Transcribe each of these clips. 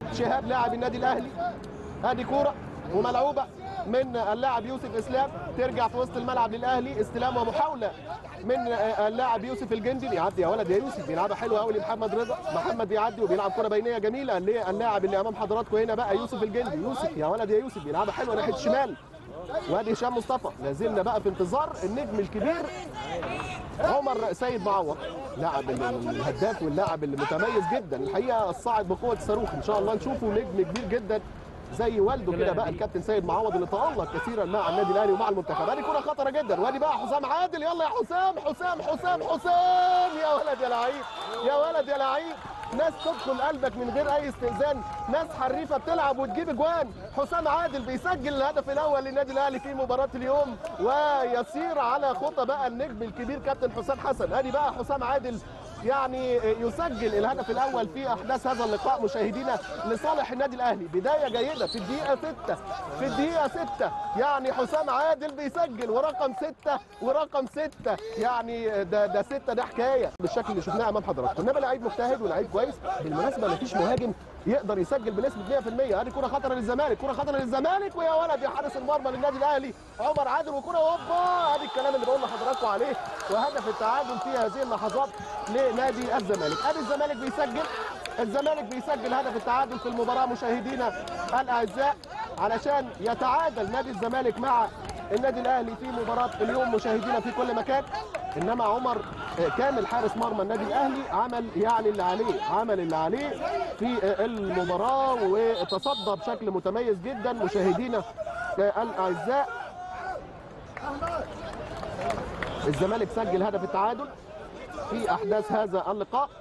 شهاب لاعب النادي الاهلي ادي كوره وملعوبه من اللاعب يوسف اسلام ترجع في وسط الملعب للاهلي استلام ومحاوله من اللاعب يوسف الجندي بيعدي يا ولد يا يوسف بيلعبها حلوه قوي لمحمد رضا محمد بيعدي وبيلعب كره بينيه جميله للاعب اللي امام حضراتكم هنا بقى يوسف الجندي يوسف يا ولد يا يوسف بيلعبها حلوه ناحيه الشمال وادي هشام مصطفى لازلنا بقى في انتظار النجم الكبير عمر سيد معوض لاعب الهداف واللاعب المتميز جدا الحقيقه الصاعد بقوه الصاروخ ان شاء الله نشوفه نجم كبير جدا زي والده كده بقى الكابتن سيد معوض اللي تالق كثيرا مع النادي الاهلي ومع المنتخب ادي كره خطره جدا وادي بقى حسام عادل يلا يا حسام حسام حسام حسام يا ولد يا لعيب يا ولد يا لعيب ناس تدخل قلبك من غير اي استئذان ناس حريفه بتلعب وتجيب اجوان حسام عادل بيسجل الهدف الاول للنادي الاهلي في مباراه اليوم ويسير على خطى بقى النجم الكبير كابتن حسام حسن ادي بقى حسام عادل يعني يسجل الهدف الاول في احداث هذا اللقاء مشاهدينا لصالح النادي الاهلي بدايه جيده في الدقيقه 6 في الدقيقه 6 يعني حسام عادل بيسجل ورقم 6 ورقم 6 يعني ده ده 6 ده حكايه بالشكل اللي شفناه امام حضراتكم انما لعيب مجتهد ولعيب كويس بالمناسبه مفيش مهاجم يقدر يسجل بنسبه 100% ادي كره خطره للزمالك كره خطره للزمالك ويا ولد يا حارس المرمى للنادي الاهلي عمر عادل وكره هوبا ادي الكلام اللي بقول لحضراتكم عليه وهدف التعادل في هذه اللحظات لنادي الزمالك ادي الزمالك بيسجل الزمالك بيسجل هدف التعادل في المباراه مشاهدينا الاعزاء علشان يتعادل نادي الزمالك مع النادي الاهلي في مباراه اليوم مشاهدينا في كل مكان انما عمر كامل حارس مرمى النادي الاهلي عمل يعني اللي عليه عمل اللي عليه في المباراه وتصدى بشكل متميز جدا مشاهدينا الاعزاء الزمالك سجل هدف التعادل في احداث هذا اللقاء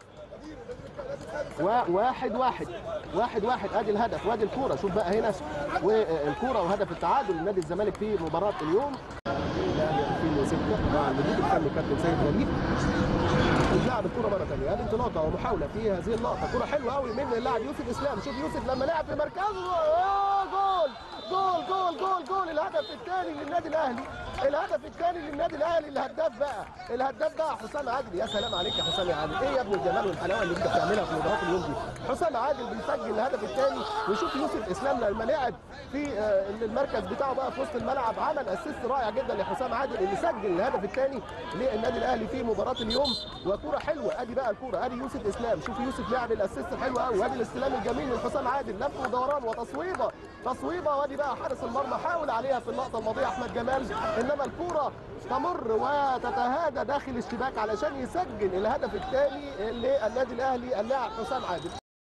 وواحد واحد واحد واحد ادي الهدف وادي الكوره شوف بقى هنا والكوره وهدف التعادل لنادي الزمالك في مباراه اليوم الاهلي 2006 مع المدير الفني كابتن سيد غريب لعب الكوره مره ثانيه ادي انطلاقه ومحاوله في هذه اللقطه كوره حلوه قوي من اللاعب يوسف اسلام شوف يوسف لما لعب في مركزه أوه جول جول جول جول جول الهدف الثاني للنادي الاهلي الهدف الثاني للنادي الاهلي الهداف بقى الهداف بقى حسام عادل يا سلام عليك يا حسام يا عادل ايه يا ابن الجمال والحلاوه اللي انت بتعملها في مباراه اليوم دي حسام عادل بيسجل الهدف الثاني وشوف يوسف اسلام لما لعب في المركز بتاعه بقى في وسط الملعب عمل اسيست رائع جدا لحسام عادل اللي سجل الهدف الثاني للنادي الاهلي في مباراه اليوم وكوره حلوه ادي بقى الكوره ادي يوسف اسلام شوف يوسف لعب الاسيست الحلو قوي وادي الاستلام الجميل من حسام عادل لف ودوران وتصويبه تصويبه وادي بقى حارس المرمى حاول عليها في اللقطه الماضيه احمد جمال انما الكوره تمر وتتهادى داخل الشباك علشان يسجل الهدف الثاني للنادي الاهلي اللاعب حسام عادل